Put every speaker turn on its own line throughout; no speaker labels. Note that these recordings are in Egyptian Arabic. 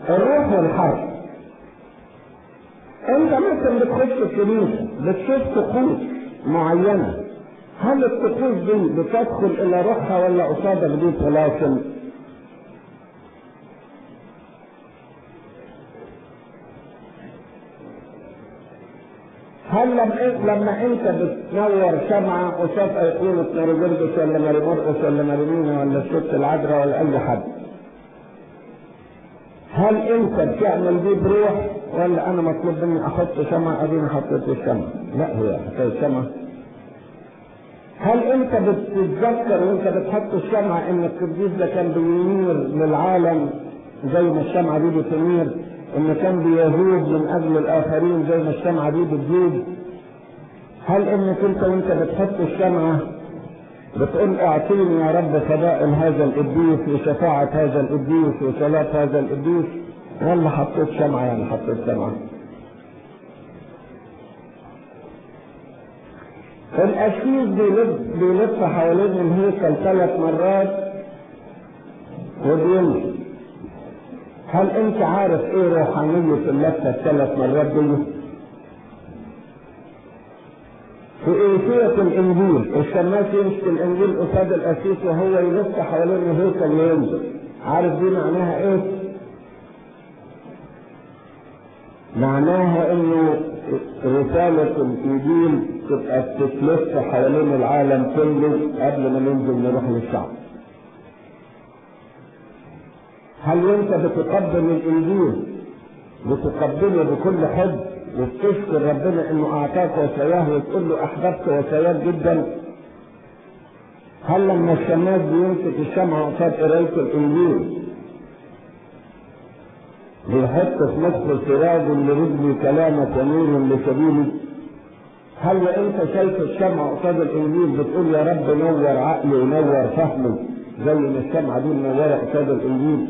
الروح والحرب انت مثلا بتخش الكنيسه بتشوف طقوس معينه هل الطقوس دي بتدخل الى روحها ولا قصادك دي طلاسم؟ هل لما لما انت بتنور شمعه قصاد ايقونه ماري جرجس ولا ماري مرقس ولا ماري مينا ولا الست العذراء ولا اي حد هل انت بتعمل دي بروح ولا انا مطلوب مني احط شمعة اديني حطيت الشمعة لا هي حكاية شمعة هل انت بتتذكر وانت بتحط الشمعة ان القديس ده كان بينير للعالم زي ما الشمعة دي بتنير ان كان بيذوب من اجل الاخرين زي ما الشمعة دي بتذوب هل انك انت وانت بتحط الشمعة بتقول اعطيني يا رب فضائل هذا القديس وشفاعة هذا القديس وصلاة هذا القديس ولا حطيت شمعة يعني حطيت شمعة الأشيز بيلف بيلف حوالين الهيكل ثلاث مرات وبيمشي هل أنت عارف إيه روحانية اللفة الثلاث مرات دي؟ في إيتية الإنجيل الشماس يمسك الإنجيل قصاد الأسيس وهو يلف حوالين الهيكل وينزل عارف دي معناها إيه؟ معناها إنه رسالة الإنجيل تبقى بتتلف حوالين العالم كله قبل ما ننزل نروح للشعب. هل أنت بتقبل الإنجيل بتقبله بكل حب وبتشكر ربنا انه اعطاك وصاياه وتقول له احببت وصاياك جدا هل لما الشماس بيمسك الشمعة قصاد قراية الانجيل بيحط في مخه سراج لرجلي كلامك ونور لسبيلي هل وانت شايف الشمعة قصاد الانجيل بتقول يا رب نور عقلي ونور فهمي زي ما الشمعة دي منورة قصاد الانجيل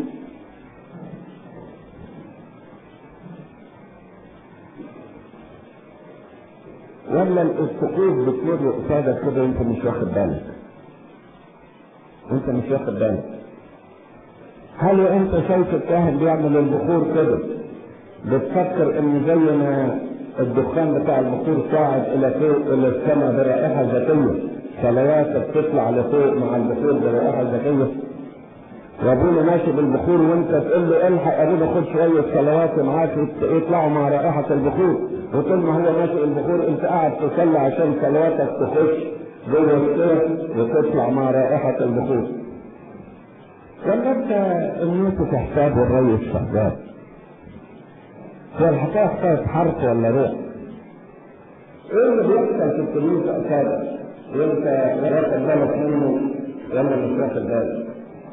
ولا الاسقوط بتمر قصادك كده وانت مش واخد بالك انت مش واخد بالك هل وانت شايف الكاهن بيعمل البخور كده بتفكر ان زي ما الدخان بتاع البخور صاعد الى فوق الى السماء برائحه ذكيه صلواتك تطلع لفوق مع البخور برائحه ذكيه وابونا ماشي بالبخور وانت تقول له الحق ابونا خد شويه صلوات معاك يطلعوا مع رائحه البخور وطول ما هو ماشي البخور انت قاعد تصلي عشان صلواتك تخش جوه السيف وتطلع مع رائحه البخور. ولا انت الناس تحتاج الري الشهداء؟ هي الحكايه حكايه حرف ولا روح؟ ايه اللي بيحصل في الكنيسه قصادك؟ وانت واخد بالك منه ولا مش واخد بالك؟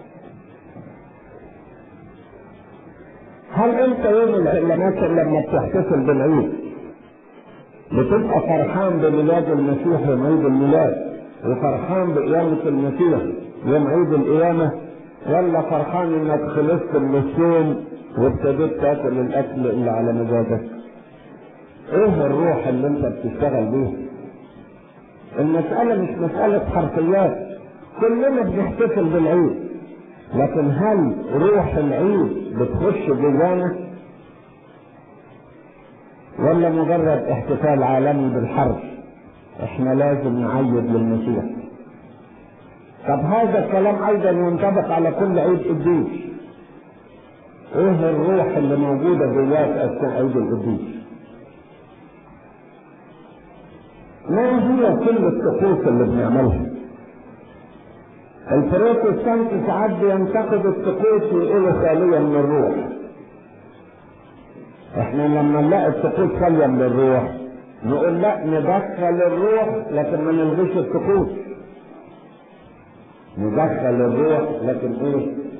هل انت يوم العلامات لما بتحتفل بالعيد بتبقى فرحان بميلاد المسيح يوم عيد الميلاد وفرحان بقيامة المسيح يوم عيد القيامة ولا فرحان انك خلصت من الصوم وابتديت تاكل الاكل اللي على مزاجك؟ ايه الروح اللي انت بتشتغل بيها؟ المسألة مش مسألة حرفيات كلنا بنحتفل بالعيد لكن هل روح العيد بتخش جوانا ولا مجرد احتفال عالمي بالحرب احنا لازم نعيد للمسيح طب هذا الكلام ايضا ينطبق على كل عيد قديس ايه الروح اللي موجوده جواك اثناء عيد القديس ما هي كل الطقوس اللي بنعملها البروتستانت ساعات بينتقد الطقوس ويقولوا خالية من الروح احنا لما نلاقي الطقوس خالية من الروح نقول لا ندخل الروح لكن ما نلغيش الطقوس ندخل الروح لكن ايه